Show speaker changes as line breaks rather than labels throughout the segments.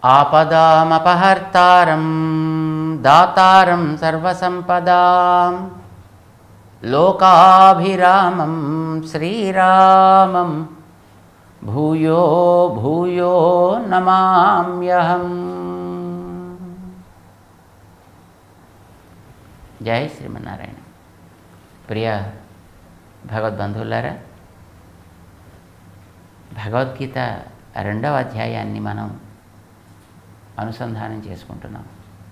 ఆపదామపహర్తారం దాతారం సర్వసంపదాం లోకాభిరామం శ్రీరామం భూయో భూయో నమామ్యహం జై శ్రీమన్నారాయణ ప్రియ భగవద్బంధువులారా భగవద్గీత రెండవ అధ్యాయాన్ని మనం అనుసంధానం చేసుకుంటున్నాం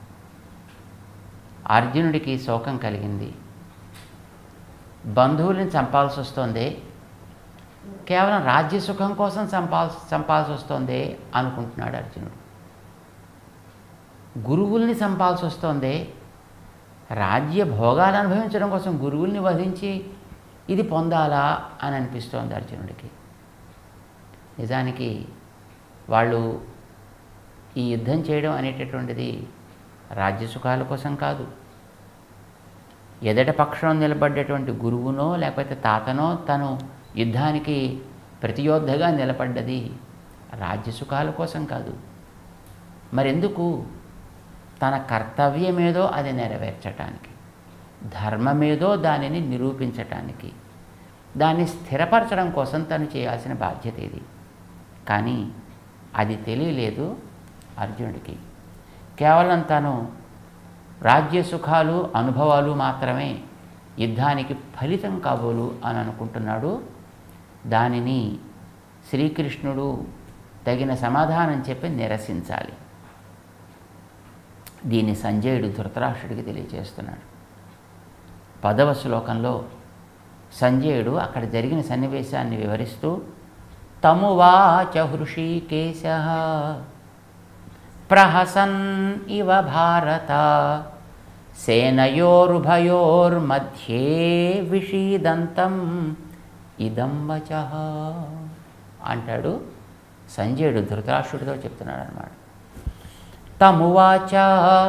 అర్జునుడికి శోకం కలిగింది బంధువుల్ని చంపాల్సి వస్తుంది కేవలం రాజ్య సుఖం కోసం చంపాల్ చంపాల్సి వస్తుంది అనుకుంటున్నాడు అర్జునుడు గురువుల్ని చంపాల్సి వస్తుంది రాజ్య భోగాలు అనుభవించడం కోసం గురువుల్ని వధించి ఇది పొందాలా అని అనిపిస్తోంది అర్జునుడికి నిజానికి వాళ్ళు ఈ యుద్ధం చేయడం అనేటటువంటిది రాజ్య సుఖాల కోసం కాదు ఎదట పక్షం నిలబడ్డటువంటి గురువునో లేకపోతే తాతనో తను యుద్ధానికి ప్రతియోద్ధగా నిలబడ్డది రాజ్య సుఖాల కోసం కాదు మరెందుకు తన కర్తవ్యమేదో అది నెరవేర్చటానికి ధర్మమేదో దానిని నిరూపించటానికి దాన్ని స్థిరపరచడం కోసం తను చేయాల్సిన బాధ్యత ఇది కానీ అది తెలియలేదు అర్జునుడికి కేవలం తను రాజ్య సుఖాలు అనుభవాలు మాత్రమే యుద్ధానికి ఫలితం కాబోలు అని అనుకుంటున్నాడు దానిని శ్రీకృష్ణుడు తగిన సమాధానం చెప్పి నిరసించాలి దీన్ని సంజయుడు ధృతరాష్ట్రుడికి తెలియజేస్తున్నాడు పదవ శ్లోకంలో సంజయుడు అక్కడ జరిగిన సన్నివేశాన్ని వివరిస్తూ తమువాచ హృషీకేశ ప్రహసన్ ఇవ భారత సేనయోరుభయోర్మధ్యే విషీదంతం ఇదం వచ అంటాడు సంజయుడు ధృతరాష్ట్రుడితో చెప్తున్నాడు అనమాట తమువాచ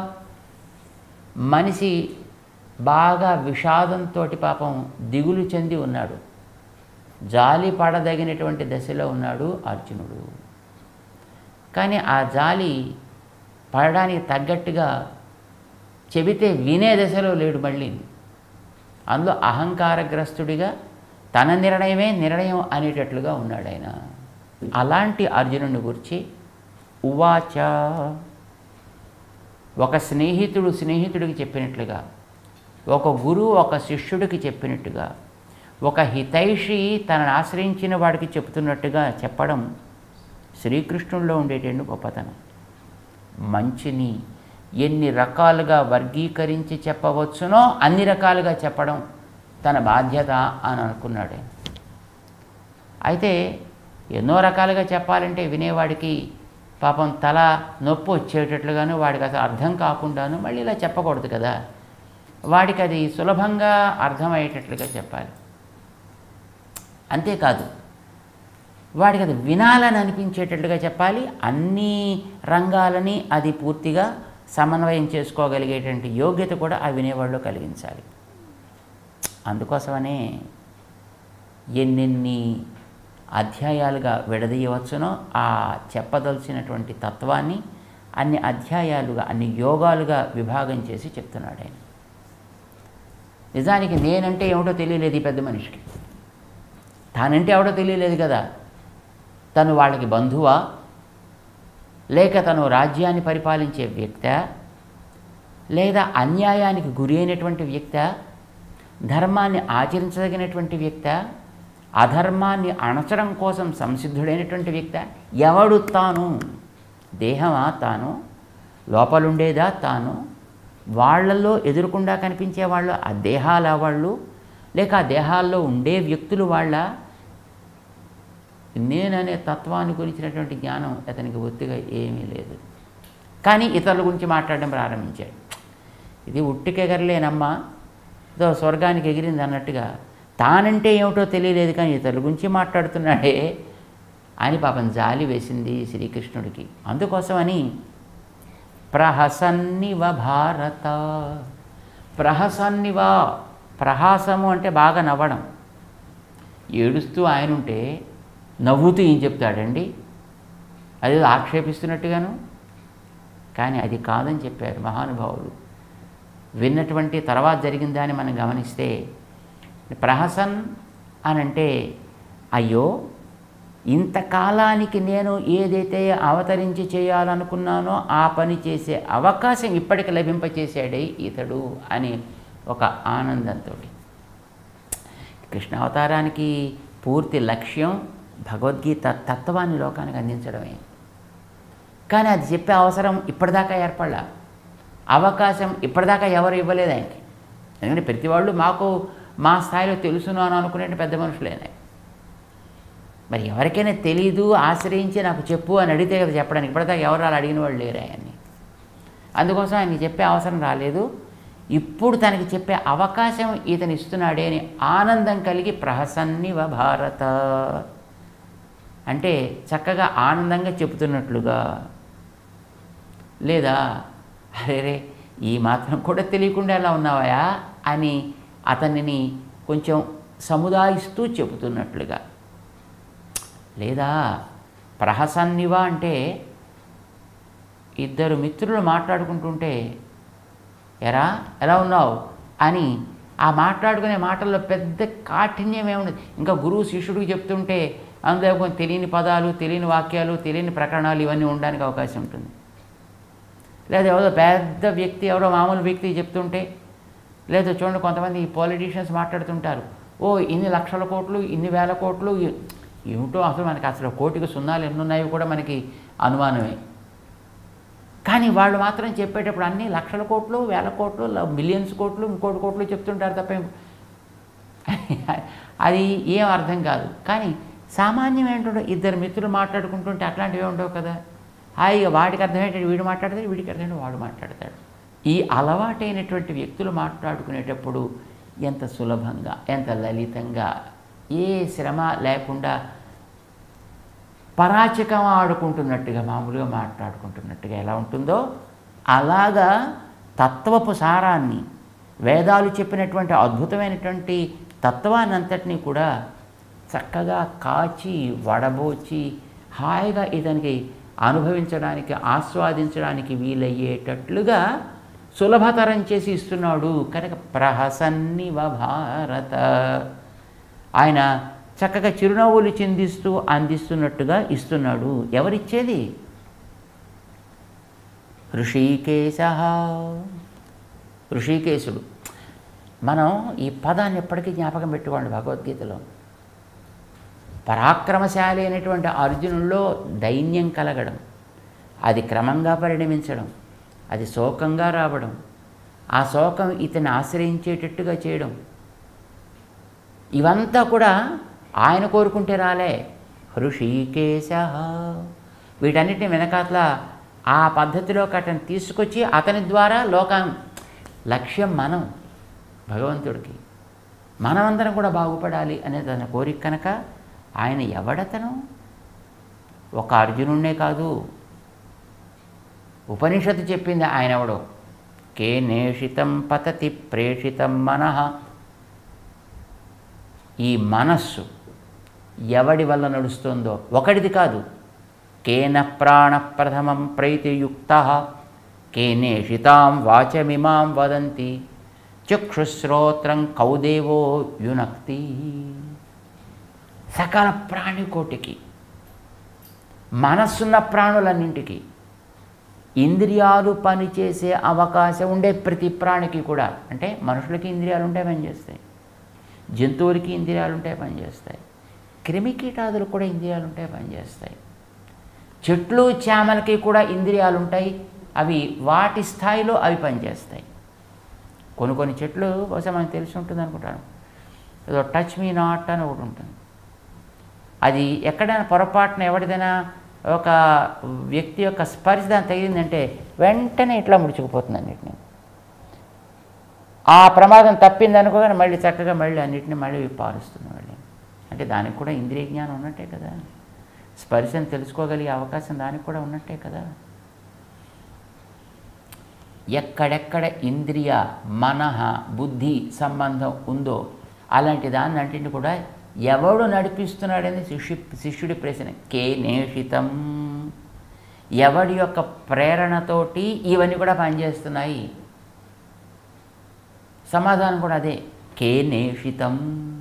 మనిషి బాగా విషాదంతో పాపం దిగులు చెంది ఉన్నాడు జాలి పడదగినటువంటి దశలో ఉన్నాడు అర్జునుడు కానీ ఆ జాలి పడడానికి తగ్గట్టుగా చెబితే వినే దశలో లేడు మళ్ళీ అందులో అహంకారగ్రస్తుడిగా తన నిర్ణయమే నిర్ణయం అనేటట్లుగా ఉన్నాడు ఆయన అలాంటి అర్జునుడిని గురించి ఉవాచ ఒక స్నేహితుడు స్నేహితుడికి చెప్పినట్లుగా ఒక గురువు ఒక శిష్యుడికి చెప్పినట్టుగా ఒక హితైషి తనను ఆశ్రయించిన వాడికి చెప్తున్నట్టుగా చెప్పడం శ్రీకృష్ణుల్లో ఉండేటువంటి గొప్పతనం మంచిని ఎన్ని రకాలుగా వర్గీకరించి చెప్పవచ్చునో అన్ని రకాలుగా చెప్పడం తన బాధ్యత అని అనుకున్నాడు ఆయన. అయితే ఎన్నో రకాలుగా చెప్పాలంటే వినేవాడికి పాపం తల నొప్పి వచ్చేటట్లుగాను వాడికి అసలు అర్థం కాకుండాను మళ్ళీ ఇలా చెప్పకూడదు కదా వాడికి అది సులభంగా అర్థమయ్యేటట్లుగా చెప్పాలి అంతేకాదు వాడికి అది వినాలని అనిపించేటట్లుగా చెప్పాలి అన్ని రంగాలని అది పూర్తిగా సమన్వయం చేసుకోగలిగేటువంటి యోగ్యత కూడా ఆ వినేవాళ్ళు కలిగించాలి అందుకోసమనే ఎన్నెన్ని అధ్యాయాలుగా విడదీయవచ్చునో ఆ చెప్పదలసినటువంటి తత్వాన్ని అన్ని అధ్యాయాలుగా అన్ని యోగాలుగా విభాగం చేసి చెప్తున్నాడు ఆయన నిజానికి నేనంటే ఏమిటో తెలియలేదు ఈ పెద్ద మనిషికి తానంటే ఎవడో తెలియలేదు కదా తను వాళ్ళకి బంధువా లేక తను రాజ్యాన్ని పరిపాలించే వ్యక్త లేదా అన్యాయానికి గురి అయినటువంటి వ్యక్త ధర్మాన్ని ఆచరించదగినటువంటి వ్యక్త అధర్మాన్ని అణచడం కోసం సంసిద్ధుడైనటువంటి వ్యక్త ఎవడు తాను దేహమా తాను లోపలుండేదా తాను వాళ్ళల్లో ఎదురుకుండా కనిపించే వాళ్ళు ఆ దేహాల వాళ్ళు లేక ఆ దేహాల్లో ఉండే వ్యక్తులు వాళ్ళ నేననే తత్వాన్ని గురించినటువంటి జ్ఞానం అతనికి ఒత్తిగా ఏమీ లేదు కానీ ఇతరుల గురించి మాట్లాడడం ప్రారంభించాడు ఇది ఉట్టికెగరలేనమ్మా ఏదో స్వర్గానికి ఎగిరింది అన్నట్టుగా తానంటే ఏమిటో తెలియలేదు కానీ ఇతరుల గురించి మాట్లాడుతున్నాడే అని పాపం జాలి వేసింది శ్రీకృష్ణుడికి అందుకోసమని ప్రహసన్నివ భారత ప్రహసన్నివ ప్రహాసము అంటే బాగా నవ్వడం ఏడుస్తూ ఆయన ఉంటే నవ్వుతూ ఏం చెప్తాడండి అది ఆక్షేపిస్తున్నట్టుగాను కానీ అది కాదని చెప్పారు మహానుభావులు విన్నటువంటి తర్వాత జరిగిన దాన్ని మనం గమనిస్తే ప్రహసన్ అని అంటే అయ్యో ఇంతకాలానికి నేను ఏదైతే అవతరించి చేయాలనుకున్నానో ఆ పని చేసే అవకాశం ఇప్పటికి లభింపచేశాడే ఇతడు అని ఒక ఆనందంతో కృష్ణ అవతారానికి పూర్తి లక్ష్యం భగవద్గీత తత్వాన్ని లోకానికి అందించడమే కానీ అది చెప్పే అవసరం ఇప్పటిదాకా ఏర్పడలా అవకాశం ఇప్పటిదాకా ఎవరు ఇవ్వలేదు ఆయనకి ఎందుకంటే ప్రతి వాళ్ళు మాకు మా స్థాయిలో తెలుసును అని అనుకునే పెద్ద మనుషులేనే మరి ఎవరికైనా తెలీదు ఆశ్రయించి నాకు చెప్పు అని అడిగితే కదా చెప్పడానికి ఇప్పటిదాకా ఎవరు అలా అడిగిన వాళ్ళు లేరు ఆయన్ని అందుకోసం ఆయనకి చెప్పే అవసరం రాలేదు ఇప్పుడు తనకి చెప్పే అవకాశం ఇతను ఇస్తున్నాడే అని ఆనందం కలిగి ప్రహసన్నివ భారత అంటే చక్కగా ఆనందంగా చెబుతున్నట్లుగా లేదా అరే ఈ మాత్రం కూడా తెలియకుండా ఎలా ఉన్నావయా అని అతనిని కొంచెం సముదాయిస్తూ చెబుతున్నట్లుగా లేదా ప్రహసన్నివ అంటే ఇద్దరు మిత్రులు మాట్లాడుకుంటుంటే ఎరా ఎలా ఉన్నావు అని ఆ మాట్లాడుకునే మాటల్లో పెద్ద కాఠిన్యం ఏముండదు ఇంకా గురువు శిష్యుడికి చెప్తుంటే అందులో కొంచెం తెలియని పదాలు తెలియని వాక్యాలు తెలియని ప్రకరణాలు ఇవన్నీ ఉండడానికి అవకాశం ఉంటుంది లేదా ఎవరో పెద్ద వ్యక్తి ఎవరో మామూలు వ్యక్తి చెప్తుంటే లేదా చూడండి కొంతమంది పాలిటీషియన్స్ మాట్లాడుతుంటారు ఓ ఇన్ని లక్షల కోట్లు ఇన్ని వేల కోట్లు ఏమిటో అసలు మనకి అసలు కోటికి సున్నాలు ఎన్ని ఉన్నాయో కూడా మనకి అనుమానమే కానీ వాళ్ళు మాత్రం చెప్పేటప్పుడు అన్ని లక్షల కోట్లు వేల కోట్లు మిలియన్స్ కోట్లు ఇంకోటి కోట్లు చెప్తుంటారు తప్ప ఏం- అది ఏం అర్థం కాదు కానీ సామాన్యం ఏంటో ఇద్దరు మిత్రులు మాట్లాడుకుంటుంటే అట్లాంటివి ఉండవు కదా హాయిగా వాడికి అర్థమయ్యేటట్టు వీడు మాట్లాడతాడు వీడికి అర్థమయ్యేటట్టు వాడు మాట్లాడతాడు ఈ అలవాటైనటువంటి వ్యక్తులు మాట్లాడుకునేటప్పుడు ఎంత సులభంగా ఎంత లలితంగా ఏ శ్రమ లేకుండా పరాచకం ఆడుకుంటున్నట్టుగా మామూలుగా మాట్లాడుకుంటున్నట్టుగా ఎలా ఉంటుందో అలాగా తత్వపు సారాన్ని వేదాలు చెప్పినటువంటి అద్భుతమైనటువంటి తత్వాన్ని అంతటినీ కూడా చక్కగా కాచి వడబోచి హాయిగా ఇతనికి అనుభవించడానికి ఆస్వాదించడానికి వీలయ్యేటట్లుగా సులభతరం చేసి ఇస్తున్నాడు కనుక ప్రహసన్నివ భారత ఆయన చక్కగా చిరునవ్వులు చిందిస్తూ అందిస్తున్నట్టుగా ఇస్తున్నాడు ఎవరిచ్చేది ఋషికేశ ఋషికేశుడు మనం ఈ పదాన్ని ఎప్పటికీ జ్ఞాపకం పెట్టుకోండి భగవద్గీతలో పరాక్రమశాలి అయినటువంటి అర్జునుల్లో దైన్యం కలగడం అది క్రమంగా పరిణమించడం అది శోకంగా రావడం ఆ శోకం ఇతన్ని ఆశ్రయించేటట్టుగా చేయడం ఇవంతా కూడా ఆయన కోరుకుంటే రాలే హృషికేశ వీటన్నిటిని వెనకాతల ఆ పద్ధతిలో అతను తీసుకొచ్చి అతని ద్వారా లోకం లక్ష్యం మనం భగవంతుడికి మనమందరం కూడా బాగుపడాలి అనేది తన కోరిక కనుక ఆయన ఎవడతను ఒక అర్జునుడినే కాదు ఉపనిషత్తు చెప్పింది ఆయన ఎవడో కే నేషితం పతతి ప్రేషితం మనః ఈ మనస్సు ఎవడి వల్ల నడుస్తుందో ఒకడిది కాదు కేన ప్రాణ ప్రథమం ప్రైతియుక్త కేనేషితాం వాచమిమాం వదంతి చక్షుశ్రోత్రం కౌదేవో యునక్తి సకల ప్రాణికోటికి మనస్సున్న ప్రాణులన్నింటికి ఇంద్రియాలు పనిచేసే అవకాశం ఉండే ప్రతి ప్రాణికి కూడా అంటే మనుషులకి ఇంద్రియాలు ఉంటే పనిచేస్తాయి జంతువులకి ఇంద్రియాలు ఉంటే పనిచేస్తాయి క్రిమి కీటాదులు కూడా ఇంద్రియాలు ఉంటే పనిచేస్తాయి చెట్లు చేమలకి కూడా ఇంద్రియాలు ఉంటాయి అవి వాటి స్థాయిలో అవి పనిచేస్తాయి కొన్ని కొన్ని చెట్లు బహుశా మనకు తెలిసి ఉంటుంది అనుకుంటాను ఏదో టచ్ మీ నాట్ అని ఒకటి ఉంటుంది అది ఎక్కడైనా పొరపాటున ఎవరిదైనా ఒక వ్యక్తి యొక్క స్పర్శ దాన్ని తగిలిందంటే వెంటనే ఇట్లా ముడుచుకుపోతుంది అన్నిటిని ఆ ప్రమాదం తప్పింది అనుకోగానే మళ్ళీ చక్కగా మళ్ళీ అన్నిటిని మళ్ళీ పారుస్తుంది మళ్ళీ అంటే దానికి కూడా ఇంద్రియ జ్ఞానం ఉన్నట్టే కదా స్పర్శను తెలుసుకోగలిగే అవకాశం దానికి కూడా ఉన్నట్టే కదా ఎక్కడెక్కడ ఇంద్రియ మనః బుద్ధి సంబంధం ఉందో అలాంటి దాన్ని అంటిని కూడా ఎవడు నడిపిస్తున్నాడని శిష్యు శిష్యుడి ప్రశ్న కే నేషితం ఎవడి యొక్క ప్రేరణతోటి ఇవన్నీ కూడా పనిచేస్తున్నాయి సమాధానం కూడా అదే కేనేషితం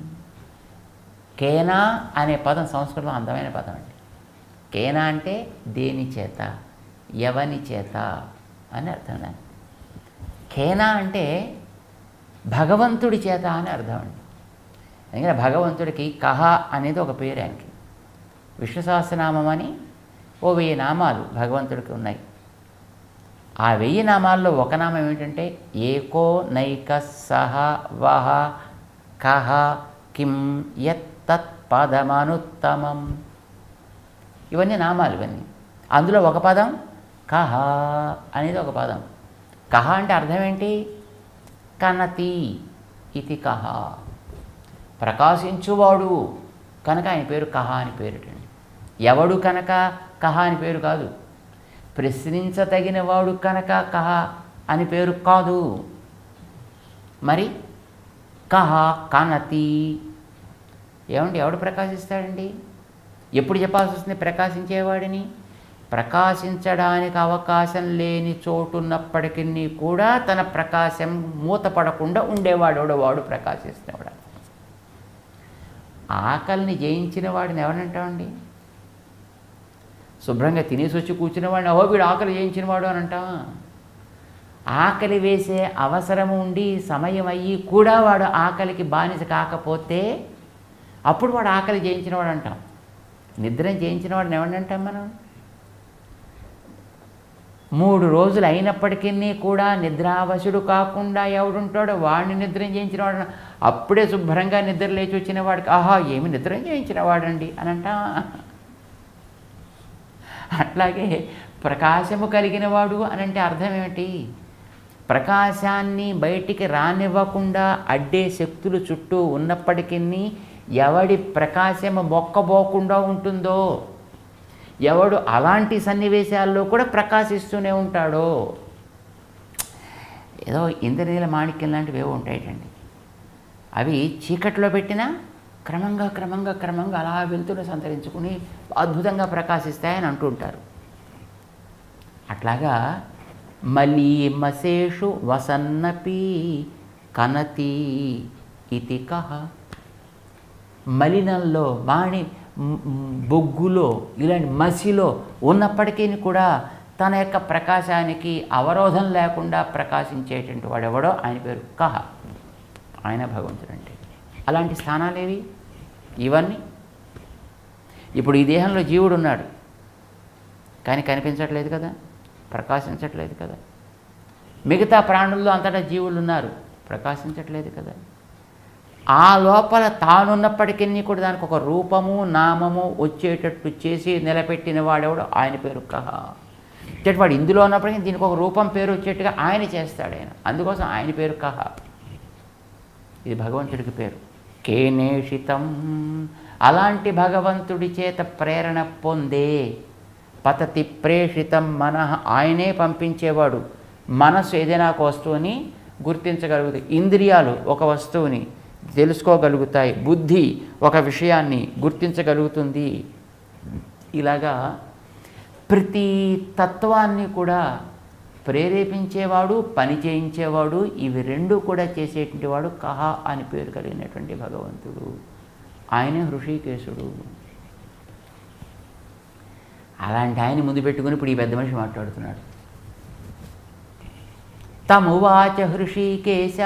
కేనా అనే పదం సంస్కృతం అందమైన పదం అండి కేనా అంటే దేని చేత ఎవని చేత అని అర్థం దాన్ని కేనా అంటే భగవంతుడి చేత అని అర్థం అండి ఎందుకంటే భగవంతుడికి కహ అనేది ఒక పేరు ఆయనకి విష్ణు సహస్రనామం అని ఓ వెయ్యి నామాలు భగవంతుడికి ఉన్నాయి ఆ వెయ్యి నామాల్లో ఒక నామం ఏమిటంటే ఏకో నైక సహ వహ కహ కిం యత్ తత్ పదమనుత్తమం ఇవన్నీ నామాలు ఇవన్నీ అందులో ఒక పదం కహ అనేది ఒక పదం కహ అంటే అర్థం ఏంటి కనతి ఇది కహ ప్రకాశించువాడు కనుక ఆయన పేరు కహ అని పేరుటండి ఎవడు కనుక కహ అని పేరు కాదు ప్రశ్నించదగిన వాడు కనుక కహ అని పేరు కాదు మరి కహ కనతి ఏమండి ఎవడు ప్రకాశిస్తాడండి ఎప్పుడు చెప్పాల్సి వస్తుంది ప్రకాశించేవాడిని ప్రకాశించడానికి అవకాశం లేని చోటున్నప్పటికీ కూడా తన ప్రకాశం మూతపడకుండా ఉండేవాడు వాడు ప్రకాశిస్తున్నవాడు ఆకలిని జయించిన వాడిని ఎవరంటామండి శుభ్రంగా తినేసి వచ్చి కూర్చున్న వాడిని అహో వీడు ఆకలి జయించిన వాడు అని అంటావా ఆకలి వేసే అవసరం ఉండి సమయం అయ్యి కూడా వాడు ఆకలికి బానిస కాకపోతే అప్పుడు వాడు ఆకలి జయించిన వాడు అంటాం నిద్ర జయించిన వాడిని ఎవరిని అంటాం మనం మూడు రోజులు అయినప్పటికీ కూడా నిద్రావశుడు కాకుండా ఎవడుంటాడో వాడిని నిద్ర చేయించిన వాడు అప్పుడే శుభ్రంగా నిద్ర లేచి వచ్చిన వాడికి ఆహా ఏమి నిద్ర చేయించిన వాడండి అని అంటా అట్లాగే ప్రకాశము కలిగిన వాడు అని అంటే అర్థం ఏమిటి ప్రకాశాన్ని బయటికి రానివ్వకుండా అడ్డే శక్తులు చుట్టూ ఉన్నప్పటికీ ఎవడి ప్రకాశము మొక్కబోకుండా ఉంటుందో ఎవడు అలాంటి సన్నివేశాల్లో కూడా ప్రకాశిస్తూనే ఉంటాడో ఏదో ఇంద్రనీల మాణిక్యం లాంటివి ఏవో ఉంటాయటండి అవి చీకట్లో పెట్టినా క్రమంగా క్రమంగా క్రమంగా అలా వెళ్తున్న సంతరించుకుని అద్భుతంగా ప్రకాశిస్తాయని అంటుంటారు అట్లాగా మలీమశేషు వసన్నపి కనతి ఇతి కహ మలినంలో మాణి మ్- మ్- బొగ్గులో ఇలాంటి మసిలో ఉన్నప్పటికీ కూడా తన యొక్క ప్రకాశానికి అవరోధం లేకుండా ప్రకాశించేటువంటి వాడెవడో ఆయన పేరు కహ ఆయన భగవంతుడు అంటే అలాంటి స్థానాలేవి ఇవన్నీ ఇప్పుడు ఈ దేహంలో జీవుడు ఉన్నాడు కానీ కనిపించట్లేదు కదా ప్రకాశించట్లేదు కదా మిగతా ప్రాణుల్లో అంతటా జీవులు ఉన్నారు ప్రకాశించట్లేదు కదా ఆ లోపల తానున్నప్పటికీ కూడా దానికి ఒక రూపము నామము వచ్చేటట్టు చేసి నిలబెట్టిన వాడెవడు ఆయన పేరు కహ అంటే వాడు ఇందులో ఉన్నప్పటికీ దీనికి ఒక రూపం పేరు వచ్చేట్టుగా ఆయన చేస్తాడు ఆయన అందుకోసం ఆయన పేరు కహ ఇది భగవంతుడికి పేరు కేనేషితం అలాంటి భగవంతుడి చేత ప్రేరణ పొందే పతతి ప్రేషితం మనః ఆయనే పంపించేవాడు మనస్సు ఏదైనా ఒక వస్తువుని గుర్తించగలుగుతాయి ఇంద్రియాలు ఒక వస్తువుని తెలుసుకోగలుగుతాయి బుద్ధి ఒక విషయాన్ని గుర్తించగలుగుతుంది ఇలాగా ప్రతి తత్వాన్ని కూడా ప్రేరేపించేవాడు పని చేయించేవాడు ఇవి రెండు కూడా చేసేటువంటి వాడు కహ అని పేరు కలిగినటువంటి భగవంతుడు ఆయనే హృషికేశుడు అలాంటి ఆయన ముందు పెట్టుకుని ఇప్పుడు ఈ పెద్ద మనిషి మాట్లాడుతున్నాడు తమువాచ హృషికేశ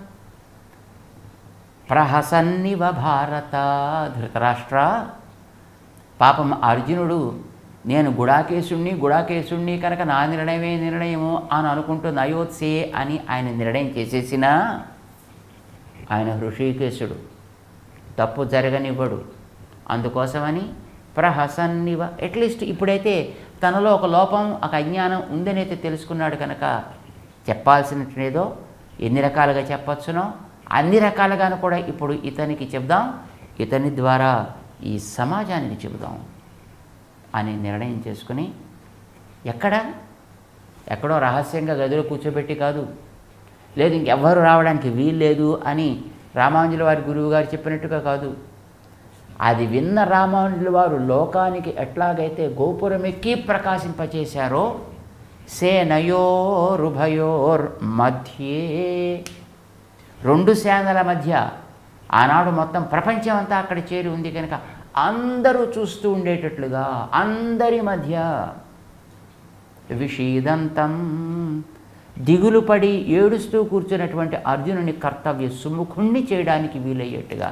ప్రహసన్నివ భారత ధృతరాష్ట్ర పాపం అర్జునుడు నేను గుడాకేశుణ్ణి గుడాకేశుణ్ణి కనుక నా నిర్ణయమే నిర్ణయము అని అనుకుంటుంది అయోత్సే అని ఆయన నిర్ణయం చేసేసినా ఆయన హృషికేశుడు తప్పు జరగనివ్వడు అందుకోసమని ప్రహసన్నివ అట్లీస్ట్ ఇప్పుడైతే తనలో ఒక లోపం ఒక అజ్ఞానం ఉందనైతే తెలుసుకున్నాడు కనుక చెప్పాల్సినటువంటిదో ఎన్ని రకాలుగా చెప్పచ్చునో అన్ని రకాలుగాను కూడా ఇప్పుడు ఇతనికి చెప్దాం ఇతని ద్వారా ఈ సమాజానికి చెబుదాం అని నిర్ణయం చేసుకుని ఎక్కడ ఎక్కడో రహస్యంగా గదిలో కూర్చోబెట్టి కాదు లేదు ఇంకెవ్వరు రావడానికి వీల్లేదు అని రామాంజుల వారి గురువు గారు చెప్పినట్టుగా కాదు అది విన్న రామానుజుల వారు లోకానికి ఎట్లాగైతే గోపురం ఎక్కి ప్రకాశింపచేశారో సేనయోరుభయోర్ మధ్యే రెండు సేనల మధ్య ఆనాడు మొత్తం ప్రపంచం అంతా అక్కడ చేరి ఉంది కనుక అందరూ చూస్తూ ఉండేటట్లుగా అందరి మధ్య విషీదంతం దిగులు పడి ఏడుస్తూ కూర్చున్నటువంటి అర్జునుని కర్తవ్య సుముఖుణ్ణి చేయడానికి వీలయ్యేట్టుగా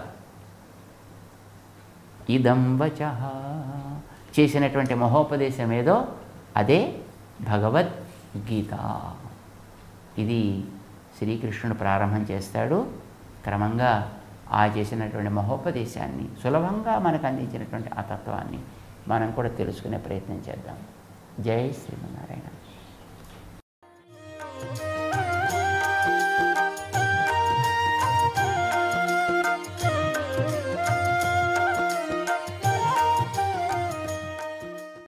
ఇదం వచ చేసినటువంటి మహోపదేశం ఏదో అదే భగవద్గీత ఇది శ్రీకృష్ణుడు ప్రారంభం చేస్తాడు క్రమంగా ఆ చేసినటువంటి మహోపదేశాన్ని సులభంగా మనకు అందించినటువంటి ఆ తత్వాన్ని మనం కూడా తెలుసుకునే ప్రయత్నం చేద్దాం జై శ్రీమన్నారాయణ